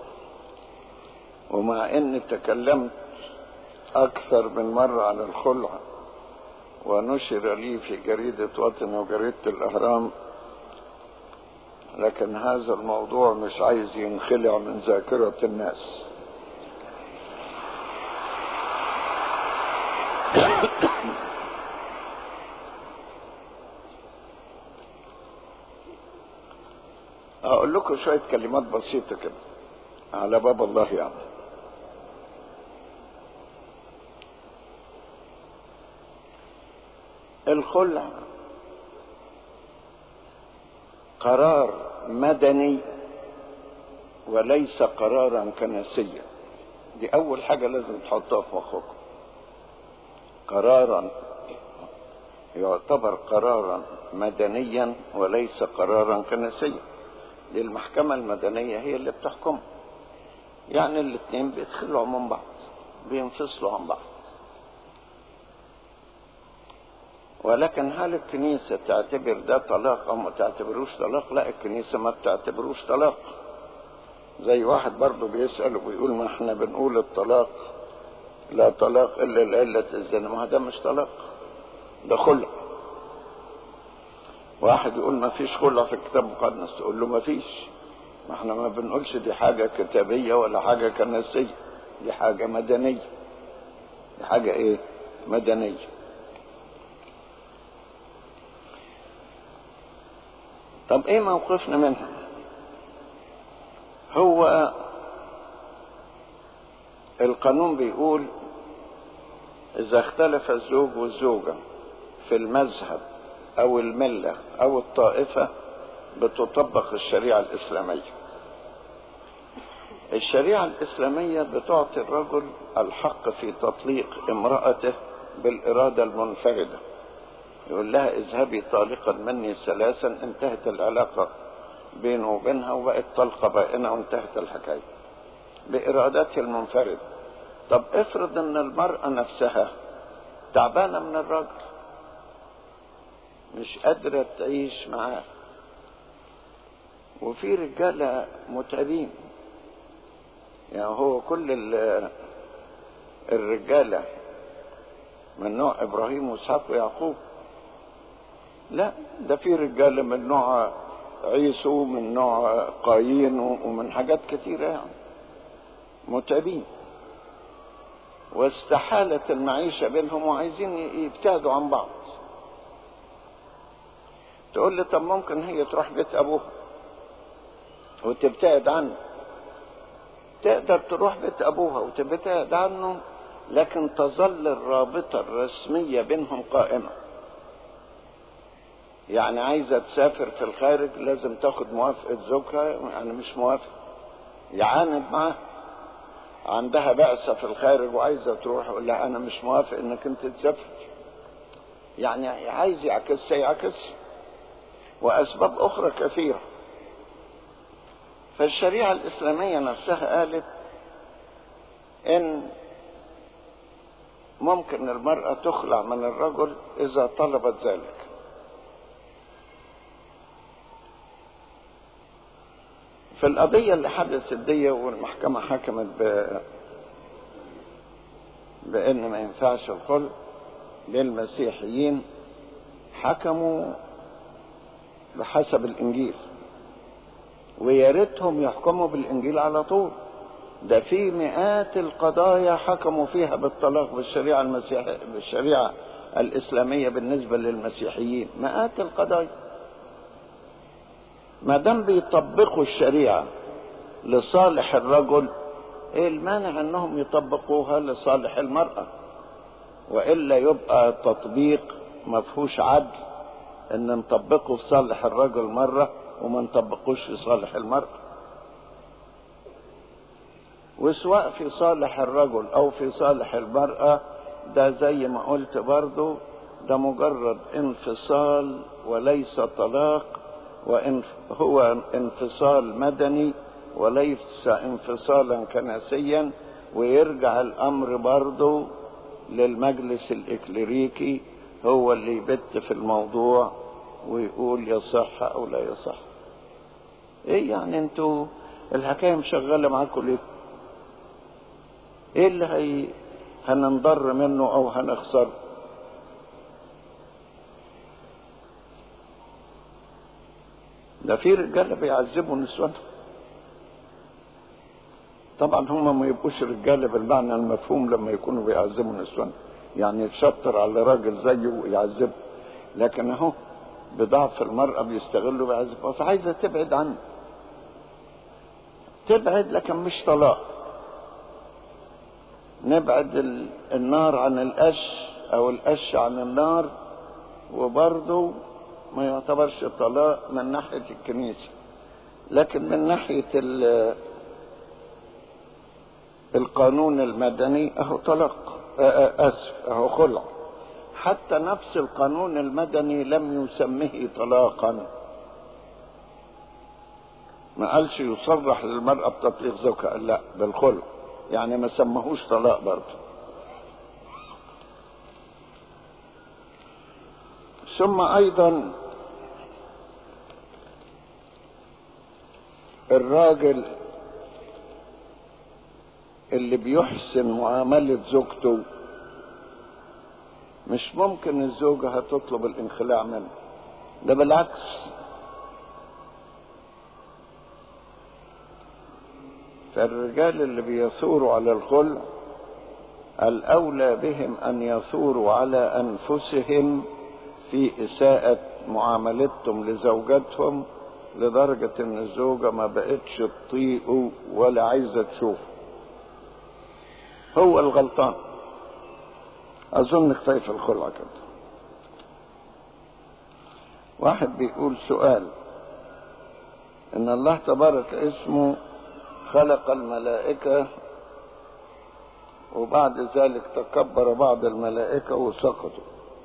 S2: ومع أني تكلمت أكثر من مرة عن الخلع ونشر لي في جريدة وطن وجريدة الأهرام لكن هذا الموضوع مش عايز ينخلع من ذاكرة الناس أقول لكم شوية كلمات بسيطة كده على باب الله يعني الخلع قرار مدني وليس قرارا كنسيا دي أول حاجة لازم تحطها في مخكم قرارا يعتبر قرارا مدنيا وليس قرارا كنسيا دي المحكمة المدنية هي اللي بتحكم يعني الاثنين بيدخلوا من بعض بينفصلوا عن بعض ولكن هل الكنيسة تعتبر ده طلاق أو ما تعتبروش طلاق لا الكنيسة ما بتعتبروش طلاق زي واحد برضه بيسأل وبيقول ما احنا بنقول الطلاق لا طلاق إلا لعلة الزنا ما ده مش طلاق ده خلع واحد يقول ما فيش خلع في الكتاب المقدس تقول له ما فيش ما احنا ما بنقولش دي حاجة كتابية ولا حاجة كنسية دي حاجة مدنية دي حاجة ايه مدنية طب ايه موقفنا منها هو القانون بيقول اذا اختلف الزوج والزوجة في المذهب او الملة او الطائفة بتطبق الشريعة الاسلامية الشريعة الاسلامية بتعطي الرجل الحق في تطليق امرأته بالارادة المنفردة يقول لها اذهبي طالقا مني ثلاثا انتهت العلاقة بينه وبينها وبقت طلقة بائنة وانتهت الحكاية بإرادته المنفردة طب افرض ان المرأة نفسها تعبانة من الرجل مش قادرة تعيش معاه وفي رجالة متعبين يعني هو كل الرجالة من نوع إبراهيم وإسحاق ويعقوب لا ده في رجاله من نوع عيسو من نوع قايين ومن حاجات كتيرة يعني متعبين واستحالت المعيشة بينهم وعايزين يبتعدوا عن بعض تقول لي طب ممكن هي تروح بيت أبوها وتبتعد عنه تقدر تروح بيت أبوها وتبتعد عنه لكن تظل الرابطة الرسمية بينهم قائمة يعني عايزة تسافر في الخارج لازم تاخد موافقة زوجها يعني مش موافق يعاند معاه عندها بعثة في الخارج وعايزة تروح يقول لها أنا مش موافق إنك أنت تسافر يعني عايز يعكسها يعكسها وأسباب أخرى كثيرة فالشريعة الإسلامية نفسها قالت إن ممكن المرأة تخلع من الرجل إذا طلبت ذلك في القضية اللي حدثت دي والمحكمة حكمت ب... بأن ما ينفعش الخلع للمسيحيين حكموا بحسب الإنجيل ويا ريتهم يحكموا بالإنجيل على طول ده في مئات القضايا حكموا فيها بالطلاق بالشريعة المسيحية بالشريعة الإسلامية بالنسبة للمسيحيين مئات القضايا ما دام بيطبقوا الشريعة لصالح الرجل ايه المانع انهم يطبقوها لصالح المرأة والا يبقى تطبيق مفهوش عدل ان نطبقه في صالح الرجل مرة وما نطبقوش في صالح المرأة وسواء في صالح الرجل او في صالح المرأة ده زي ما قلت برضو ده مجرد انفصال وليس طلاق وإن هو انفصال مدني وليس انفصالا كنسيا ويرجع الامر برضو للمجلس الاكليريكي هو اللي يبت في الموضوع ويقول يصح او لا يصح ايه يعني انتوا الحكايه مشغله معاكم ليه ايه اللي هي هننضر منه او هنخسره ده في رجاله بيعذبوا نسوانهم طبعا هم ما يبقوش رجاله بالمعنى المفهوم لما يكونوا بيعذبوا نسوانهم يعني يتشطر على راجل زيه ويعذبه لكن اهو بضعف المرأة بيستغلوا بيعذبوا فعايزة تبعد عنه تبعد لكن مش طلاق نبعد النار عن القش او القش عن النار وبرضه ما يعتبرش طلاق من ناحية الكنيسة لكن من ناحية القانون المدني اهو طلاق اسف اهو خلع حتى نفس القانون المدني لم يسمه طلاقا ما قالش يصرح للمرأة بتطليق زوجها قال لا بالخلع يعني ما سمهوش طلاق برضه ثم ايضا الراجل اللي بيحسن معاملة زوجته مش ممكن الزوجة هتطلب الانخلاع منه ده بالعكس فالرجال اللي بيثوروا على الخلع الأولى بهم أن يثوروا على أنفسهم في إساءة معاملتهم لزوجاتهم لدرجة إن الزوجة ما بقتش تطيقه ولا عايزة تشوفه هو الغلطان أظن كفاية في الخلع كده واحد بيقول سؤال إن الله تبارك اسمه خلق الملائكة وبعد ذلك تكبر بعض الملائكة وسقطوا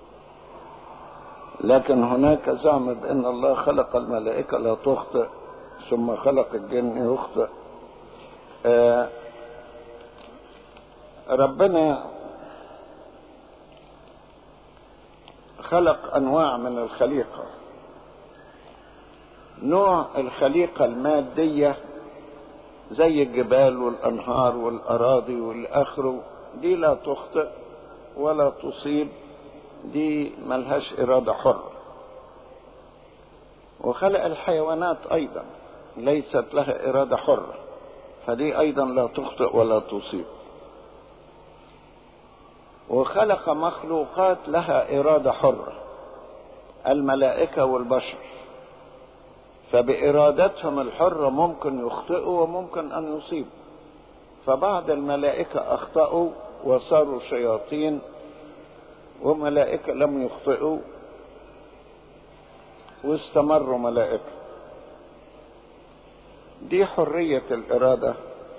S2: لكن هناك زعم بأن الله خلق الملائكة لا تخطئ ثم خلق الجن يخطئ آه ربنا خلق انواع من الخليقه نوع الخليقه الماديه زي الجبال والانهار والاراضي والاخر دي لا تخطئ ولا تصيب دي ملهاش اراده حره وخلق الحيوانات ايضا ليست لها اراده حره فدي ايضا لا تخطئ ولا تصيب وخلق مخلوقات لها إرادة حرة الملائكة والبشر فبإرادتهم الحرة ممكن يخطئوا وممكن أن يصيبوا فبعض الملائكة أخطأوا وصاروا شياطين وملائكة لم يخطئوا واستمروا ملائكة دي حرية الإرادة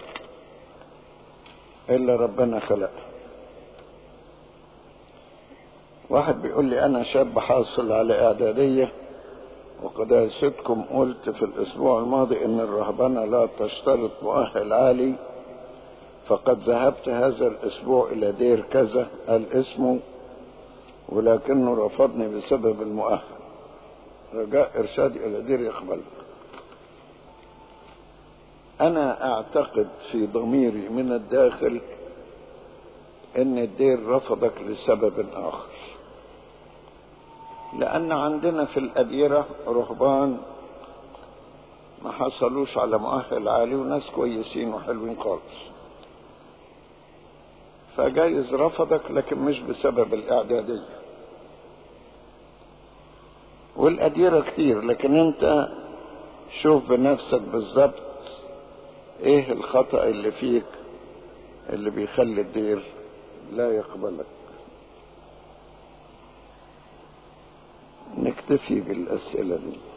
S2: اللي ربنا خلقها واحد بيقول لي انا شاب حاصل على اعدادية وقداستكم قلت في الاسبوع الماضي ان الرهبنة لا تشترط مؤهل عالي فقد ذهبت هذا الاسبوع الى دير كذا قال اسمه ولكنه رفضني بسبب المؤهل رجاء ارشادي الى دير يقبلك انا اعتقد في ضميري من الداخل ان الدير رفضك لسبب اخر لان عندنا في الاديرة رهبان ما حصلوش على مؤهل عالي وناس كويسين وحلوين خالص فجايز رفضك لكن مش بسبب الاعدادية والاديرة كتير لكن انت شوف بنفسك بالظبط ايه الخطأ اللي فيك اللي بيخلي الدير لا يقبلك نكتب نكتفي بالأسئلة دي